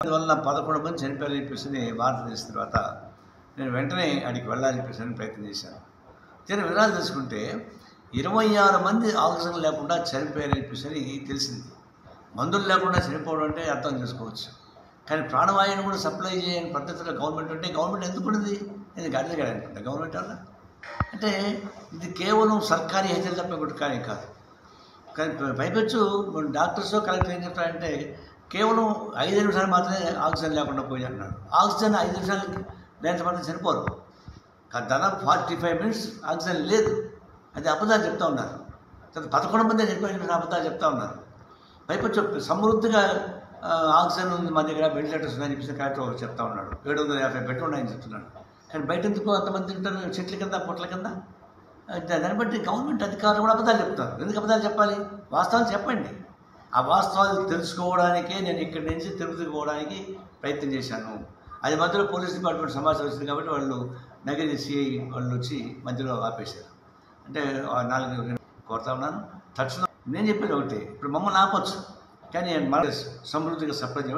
వల్ల పదకొండు మంది చనిపోయారని చెప్పేసి వార్త తెలిసిన తర్వాత నేను వెంటనే అడిగి వెళ్ళాలని చెప్పేసి అని ప్రయత్నం చేశాను తీరా వివరాలు తెలుసుకుంటే ఇరవై ఆరు మంది ఆక్సిజన్ లేకుండా చనిపోయారని చెప్పేసి అని తెలిసింది మందులు లేకుండా చనిపోవడం అంటే అర్థం చేసుకోవచ్చు కానీ ప్రాణవాయువుని కూడా సప్లై చేయని పద్ధతిలో గవర్నమెంట్ ఉంటే గవర్నమెంట్ ఎందుకు ఉన్నది నేను గాడిద అనుకుంటా గవర్నమెంట్ వల్ల అంటే ఇది కేవలం సర్కారీ హత్యలు తప్ప ఒకటి కానీ కాదు కానీ పైపెచ్చు డాక్టర్స్ కలెక్టర్ ఏం చెప్తారంటే కేవలం ఐదు నిమిషాలు మాత్రమే ఆక్సిజన్ లేకుండా పోయి అంటున్నాడు ఆక్సిజన్ ఐదు నిమిషాలు లేకపోతే మాత్రం చనిపోరు కానీ దాదాపు ఫార్టీ ఫైవ్ మినిట్స్ ఆక్సిజన్ లేదు అది అబద్ధాలు చెప్తా ఉన్నారు తర్వాత పదకొండు మంది చనిపోయిన అబద్ధాలు చెప్తా ఉన్నారు పైపెచ్చు సమృద్ధిగా ఆ, ఆక్సిజన్ ఉంది మా దగ్గర వెంటిలేటర్స్ ఉన్నాయని చెప్పేసి కలెక్టర్ ఒకరు చెప్తా ఉన్నాడు ఏడు వందల యాభై బెడ్ ఉన్నాయని చెప్తున్నాడు కానీ బయట ఎందుకు అంతమంది తింటారు చెట్ల కింద పొట్ల కింద దా- దాన్ని బట్టి గవర్నమెంట్ అధికారులు కూడా అబద్ధాలు చెప్తారు ఎందుకు అబద్ధాలు చెప్పాలి వాస్తవాలు చెప్పండి ఆ వాస్తవాలు తెలుసుకోవడానికే నేను ఇక్కడి నుంచి తిరుపతికి పోవడానికి ప్రయత్నం చేశాను అది మధ్యలో పోలీస్ డిపార్ట్మెంట్ సమాచారం వచ్చింది కాబట్టి వాళ్ళు నగరి సిఐ వాళ్ళు వచ్చి మధ్యలో ఆపేశారు అంటే ఆ నాలుగు కోరుతా ఉన్నాను తక్షణం నేను చెప్పేది ఒకటి ఇప్పుడు మమ్మల్ని ఆపొచ్చు కానీ మన సమృద్ధిగా సప్లై చేయడం